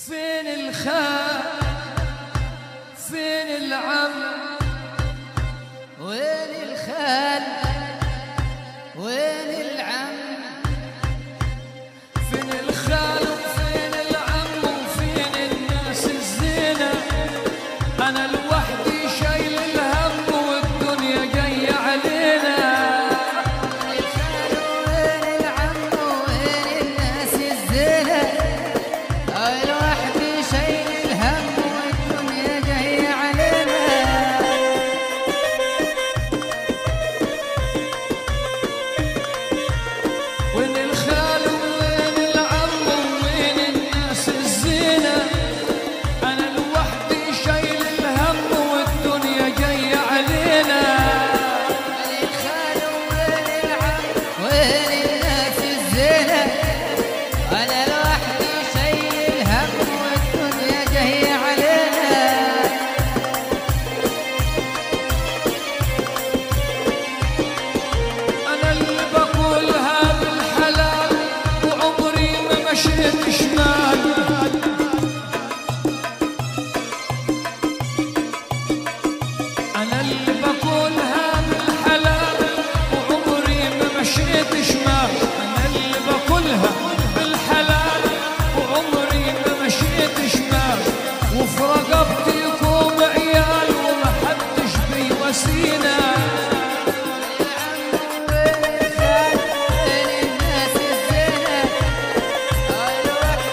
فين الخال فين العم وين الخال وين العم فين الخال وفين العم وفين الناس الزينة أنا لوحدي شايل الهم والدنيا جاية علينا وين الخال وين العم وين الناس الزينة الوحدي شايل الهم والدنيا جاية علينا وين الخال وين العم وين الناس الزينة أنا لوحدي شايل الهم والدنيا جاية علينا وين الخال وين العم وين الناس الزينة أنا لوحدي شايل الهم والدنيا جاية علينا أنا اللي بقولها بالحلال وعمري ما مشيت شمال أنا اللي بقولها بالحلال وعمري ما مشيت شمال أنا اللي بقولها بالحلال وعمري ما مشيت شمال وفي رقبتي يكون عيال وما حدش بيواسينا وين الخال وين الناس الزينة الوحدي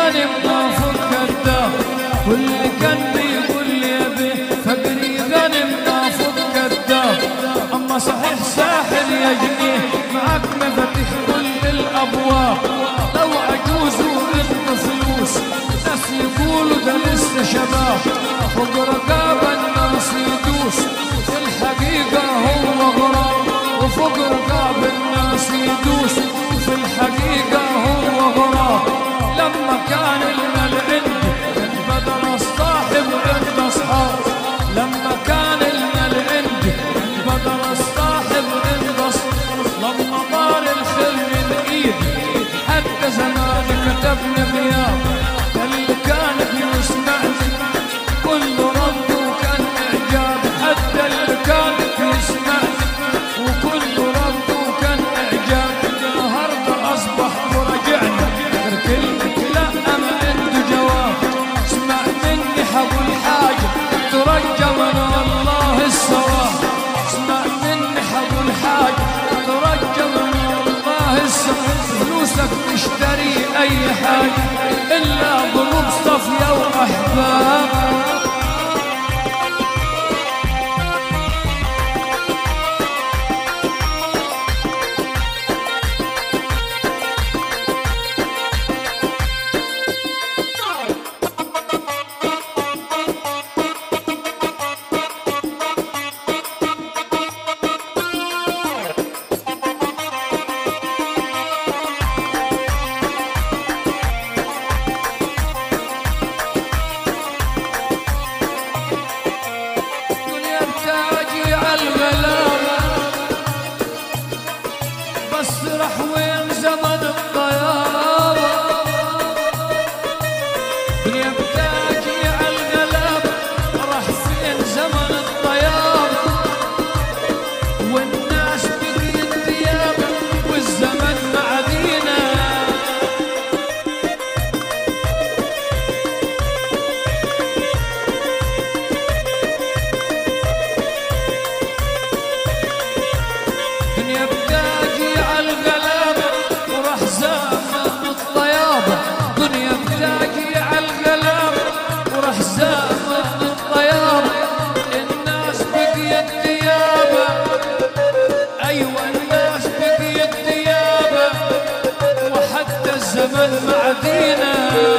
غنم ما فك كذاب واللي كان بيقول لي ابي فقري غنم ما فك كذاب اما صحيح ساحر يا جنيه معك مفاتيح كل الابواب لو عجوز وانت فلوس ناس يقولوا ده لسه شباب فوق رقاب الناس يدوس في الحقيقة هو غراب وفوق رقاب الناس يدوس في الحقيقة هو غراب لما كان المال عندي كان بدل الصاحب عند اصحاب لما كان المال عندي كان بدل الصاحب عند اصحاب لما طار الخير من ايدي حتى زمان كتبنا غياب اللي كان بيسمعني كل رد وكان اعجاب حتى اللي كان بيسمعني وكل رد وكان اعجاب النهارده اصبح ورجعنا غير كلمه لا ما عنده جواب اسمع مني حقول حاجه ترجى من الله الثواب اسمع مني حقول حاجه ترجى من الله الثواب فلوسك تشتري اي حاجه الا قلوب صفيه واحباب الدنيا بتاجي عالغلابة بس راح وين زمن الطيابة الدنيا بتاجي عالغلابة راح فين زمن الطيابة والناس بقيت ثيابة والزمن معدينا دنيا بتاجي عالغلابة وراح زمن الطيابة دنيا بتاجي عالغلابة وراح زمن الطيابة الناس بقيت ثيابة أيوة الناس بقيت ثيابة وحتى الزمن معدينا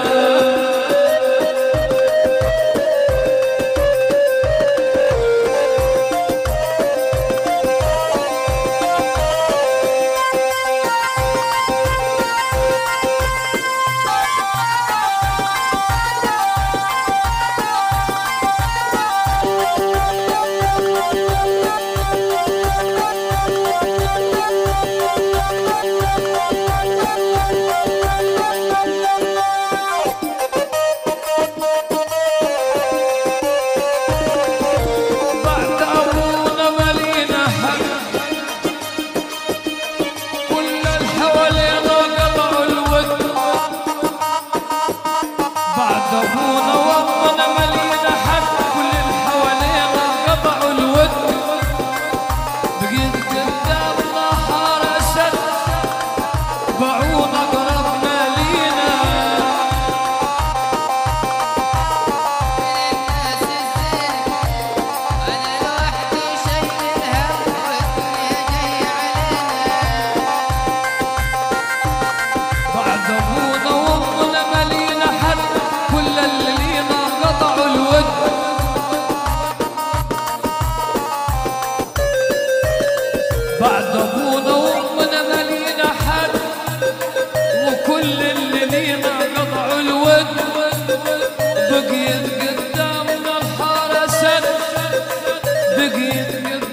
بعد أبونا ملينا حق كل الحوالينا قطعوا الود بعد أبونا وأمنا ملينا حق كل الحوالينا قطعوا الود بقيت قدامنا حارسة باعونا قربنا لينا الناس الزين أنا لوحدي شايل الهم والدنيا جاية علينا بعد ابونا وامنا ملينا حد كل اللي لينا قطعوا الود بعد ابونا وامنا ملينا حد وكل اللي لينا قطعوا الود بقيت قدامنا الحارسة بقيت قدامنا